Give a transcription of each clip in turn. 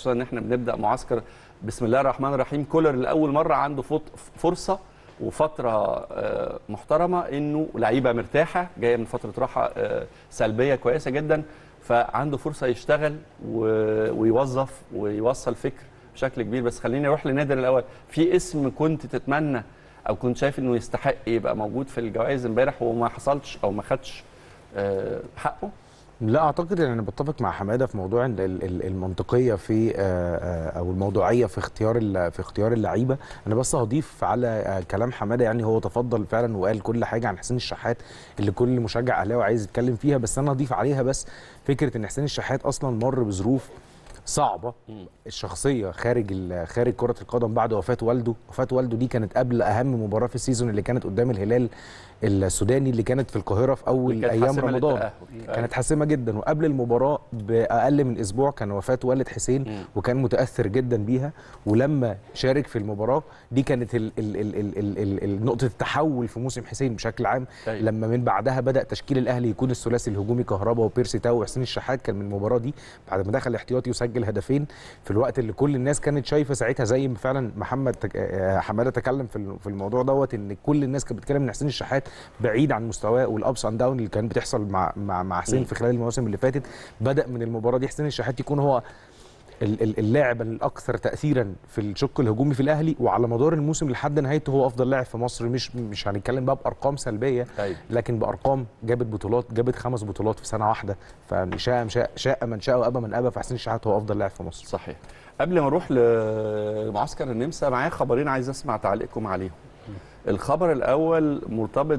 خصوصا ان احنا بنبدا معسكر بسم الله الرحمن الرحيم كولر لاول مره عنده فط- فرصه وفتره آه، محترمه انه لعيبه مرتاحه جايه من فتره راحه آه، سلبيه كويسه جدا فعنده فرصه يشتغل و- ويوظف ويوصل فكر بشكل كبير بس خليني اروح لنادر الاول في اسم كنت تتمنى او كنت شايف انه يستحق يبقى موجود في الجوائز امبارح وما حصلش او ما خدش آه، حقه لا اعتقد ان انا بتفق مع حماده في موضوع ال- ال- ال- المنطقيه في آه، آه، او الموضوعيه في اختيار ال- في اختيار اللعيبه انا بس هضيف على آه، كلام حماده يعني هو تفضل فعلا وقال كل حاجه عن حسين الشحات اللي كل مشجع اهلاوي عايز يتكلم فيها بس انا هضيف عليها بس فكره ان حسين الشحات اصلا مر بظروف صعبه الشخصيه خارج ال- خارج كره القدم بعد وفاه والده وفاه والده دي كانت قبل اهم مباراه في السيزون اللي كانت قدام الهلال السوداني اللي كانت في القاهره في اول كانت ايام حاسمة رمضان للتأهل. كانت حاسمه جدا وقبل المباراه باقل من اسبوع كان وفاه والد حسين مم. وكان متاثر جدا بيها ولما شارك في المباراه دي كانت ال ال ال ال ال ال ال نقطه التحول في موسم حسين بشكل عام أيوة. لما من بعدها بدا تشكيل الاهلي يكون الثلاثي الهجومي كهربا وبيرسي تاو وحسين الشحات كان من المباراه دي بعد ما دخل احتياطي وسجل هدفين في الوقت اللي كل الناس كانت شايفه ساعتها زي ما فعلا محمد تك... آه، حماده تكلم في ال- في الموضوع دوت ان كل الناس كانت بتتكلم ان حسين الشحات بعيد عن مستواه والابس اند داون اللي كانت بتحصل مع مع مع حسين مم. في خلال المواسم اللي فاتت بدا من المباراه دي حسين الشحات يكون هو ال- ال- اللاعب الاكثر تاثيرا في الشق الهجومي في الاهلي وعلى مدار الموسم لحد نهايته هو افضل لاعب في مصر مش مش هنتكلم بقى بارقام سلبيه أيوة. لكن بارقام جابت بطولات جابت خمس بطولات في سنه واحده فشاء شاء, شاء من شاء وابى من ابى فحسين الشحات هو افضل لاعب في مصر صحيح قبل ما اروح لمعسكر النمسا معايا خبرين عايز اسمع تعليقكم عليهم الخبر الاول مرتبط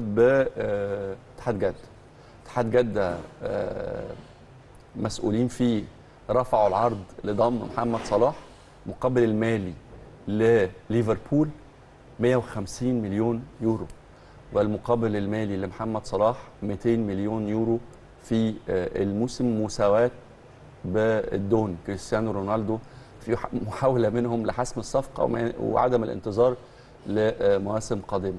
باتحاد جده اتحاد جده آه، مسؤولين فيه رفعوا العرض لضم محمد صلاح مقابل المالي لليفربول 150 مليون يورو والمقابل المالي لمحمد صلاح 200 مليون يورو في آه، الموسم مساواة بالدون كريستيانو رونالدو في ح- محاولة منهم لحسم الصفقة وما- وعدم الانتظار لمواسم قادمة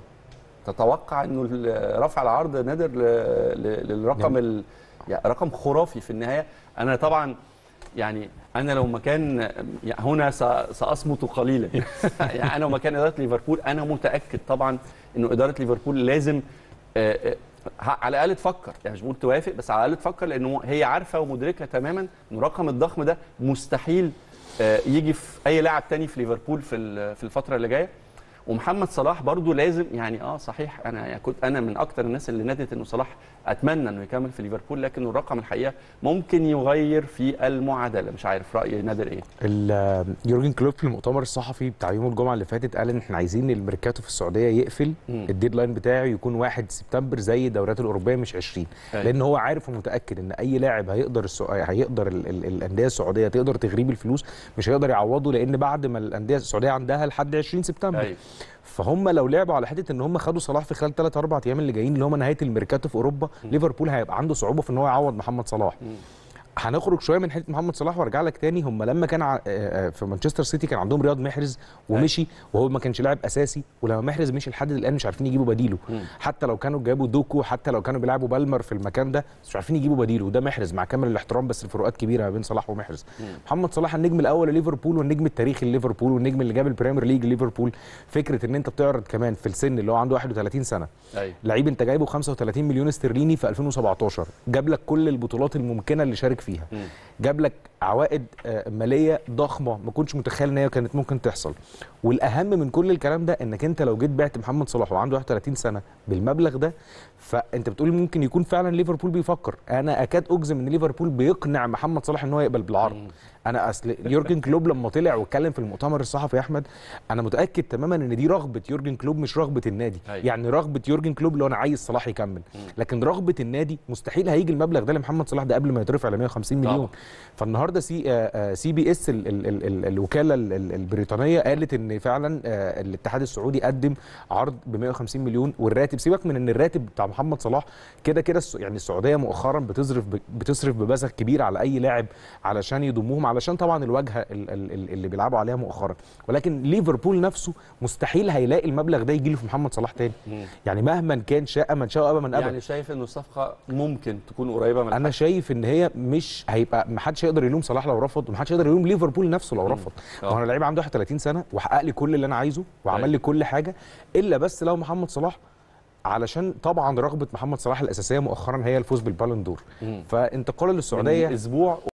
تتوقع انه ال- رفع العرض نادر ل- ل- للرقم ال... يعني رقم خرافي في النهاية انا طبعا يعني انا لو مكان يعني هنا س- ساصمت قليلا يعني انا لو مكان اداره ليفربول انا متاكد طبعا انه اداره ليفربول لازم آه، آه، ه- على الاقل تفكر يعني مش بقول توافق بس على الاقل تفكر لانه هي عارفه ومدركه تماما ان الرقم الضخم ده مستحيل آه، يجي في اي لاعب تاني في ليفربول في ال- في الفتره اللي جايه ومحمد صلاح برضو لازم يعني اه صحيح انا يعني كنت انا من اكتر الناس اللي نادت انه صلاح اتمنى انه يكمل في ليفربول لكن الرقم الحقيقه ممكن يغير في المعادله مش عارف راي نادر ايه ال- يورجن كلوب في المؤتمر الصحفي بتاع يوم الجمعه اللي فاتت قال ان احنا عايزين الميركاتو في السعوديه يقفل مم. الديدلاين بتاعه يكون 1 سبتمبر زي الدوريات الاوروبيه مش 20 أيوة. لان هو عارف ومتاكد ان اي لاعب هيقدر السو... هيقدر ال... ال... الانديه السعوديه تقدر تغريب الفلوس مش هيقدر يعوضه لان بعد ما الانديه السعوديه عندها لحد 20 سبتمبر أيوة. فهم لو لعبوا على حته ان هم خدوا صلاح في خلال 3 4 ايام اللي جايين اللي هم نهايه الميركاتو في اوروبا ليفربول هيبقى عنده صعوبه في ان هو يعوض محمد صلاح هنخرج شويه من حته محمد صلاح وارجع لك تاني هم لما كان ع- آه، آه، في مانشستر سيتي كان عندهم رياض محرز ومشي وهو ما كانش لاعب اساسي ولما محرز مشي لحد الان مش عارفين يجيبوا بديله حتى لو كانوا جابوا دوكو حتى لو كانوا بيلعبوا بالمر في المكان ده بس مش عارفين يجيبوا بديله وده محرز مع كامل الاحترام بس الفروقات كبيره ما بين صلاح ومحرز محمد صلاح النجم الاول لليفربول والنجم التاريخي لليفربول والنجم اللي جاب البريمير ليج لليفربول فكره ان انت بتعرض كمان في السن اللي هو عنده 31 سنه ايوه لعيب انت جايبه 35 مليون استرليني في 2017 جاب لك كل البطولات الممكنه اللي شارك فيها مم. جاب لك عوائد آه، ماليه ضخمه ما كنتش متخيل ان هي كانت ممكن تحصل والاهم من كل الكلام ده انك انت لو جيت بعت محمد صلاح وعنده 31 سنه بالمبلغ ده فانت بتقول ممكن يكون فعلا ليفربول بيفكر انا اكاد اجزم ان ليفربول بيقنع محمد صلاح ان هو يقبل بالعرض انا اصل يورجن كلوب لما طلع واتكلم في المؤتمر الصحفي يا احمد انا متاكد تماما ان دي رغبه يورجن كلوب مش رغبه النادي أيوة. يعني رغبه يورجن كلوب لو انا عايز صلاح يكمل لكن رغبه النادي مستحيل هيجي المبلغ ده لمحمد صلاح ده قبل ما يترفع ل 150 مليون طبعا. فالنهارده سي آه، آه، سي بي اس ال ال ال ال الوكاله ال- ال- البريطانيه قالت ان فعلا آه، الاتحاد السعودي قدم عرض ب 150 مليون والراتب سيبك من ان الراتب بتاع محمد صلاح كده كده الس- يعني السعوديه مؤخرا بتصرف ب- بتصرف ببذخ كبير على اي لاعب علشان يضموهم علشان طبعا الواجهه ال- ال- ال- اللي بيلعبوا عليها مؤخرا ولكن ليفربول نفسه مستحيل هيلاقي المبلغ ده يجي له في محمد صلاح تاني يعني مهما كان شاء من شاء وابى من ابى يعني شايف انه الصفقه ممكن تكون قريبه من انا شايف ان هي مش هيبقى ما حدش هيقدر يلوم صلاح لو رفض ومحدش يقدر يلوم ليفربول نفسه لو رفض آه. ما هو انا لعيب عنده 31 سنه وحقق لي كل اللي انا عايزه وعمل أيوة. لي كل حاجه الا بس لو محمد صلاح علشان طبعا رغبه محمد صلاح الاساسيه مؤخرا هي الفوز بالبالون دور مم. فانتقاله من للسعوديه اسبوع